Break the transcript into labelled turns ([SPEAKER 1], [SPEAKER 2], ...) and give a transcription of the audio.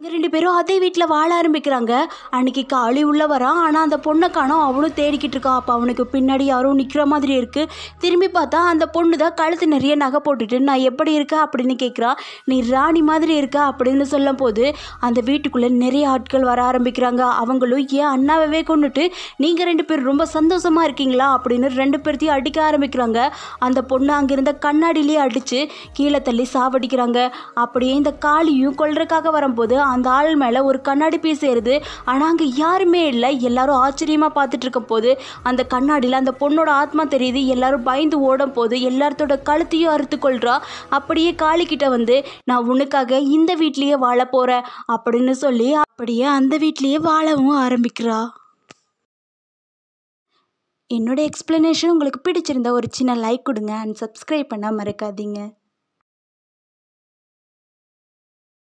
[SPEAKER 1] இவங்க ரெண்டு பேரும் அதே வீட்டில் வாழ ஆரம்பிக்கிறாங்க அன்னைக்கு காளி உள்ள வரான் ஆனால் அந்த பொண்ணை காணோம் அவனும் தேடிக்கிட்டு இருக்கான் அப்போ அவனுக்கு பின்னாடி யாரும் நிற்கிற மாதிரி இருக்குது திரும்பி பார்த்தா அந்த பொண்ணு தான் கழுத்து நிறைய நகை போட்டுட்டு நான் எப்படி இருக்க அப்படின்னு கேட்குறா நீ ராணி மாதிரி இருக்க அப்படின்னு சொல்லும் போது அந்த வீட்டுக்குள்ளே நிறைய ஆட்கள் வர ஆரம்பிக்கிறாங்க அவங்களும் ஏன் அண்ணாவே கொண்டுட்டு நீங்கள் ரெண்டு பேரும் ரொம்ப சந்தோஷமாக இருக்கீங்களா அப்படின்னு ரெண்டு பேர்த்தையும் அடிக்க ஆரம்பிக்கிறாங்க அந்த பொண்ணு அங்கிருந்த கண்ணாடியிலே அடித்து கீழே தள்ளி சாவடிக்கிறாங்க அப்படியே இந்த காளியும் கொல்றதுக்காக வரும்போது அந்த ஆள் மேலே ஒரு கண்ணாடி பீஸ் ஏறுது ஆனால் அங்கே யாருமே இல்லை எல்லாரும் ஆச்சரியமாக பார்த்துட்டு இருக்கும் போது அந்த கண்ணாடியில் அந்த பொண்ணோட ஆத்மா தெரியுது எல்லாரும் பயந்து ஓடும் போது எல்லாத்தோட கழுத்தையும் அறுத்து கொள்றா அப்படியே காளிக்கிட்ட வந்து நான் உனக்காக இந்த வீட்லேயே வாழ போகிறேன் அப்படின்னு சொல்லி அப்படியே அந்த வீட்லேயே வாழவும் ஆரம்பிக்கிறா என்னோட எக்ஸ்ப்ளனேஷன் உங்களுக்கு பிடிச்சிருந்தா ஒரு சின்ன லைக் கொடுங்க அண்ட் சப்ஸ்கிரைப் பண்ண மறக்காதீங்க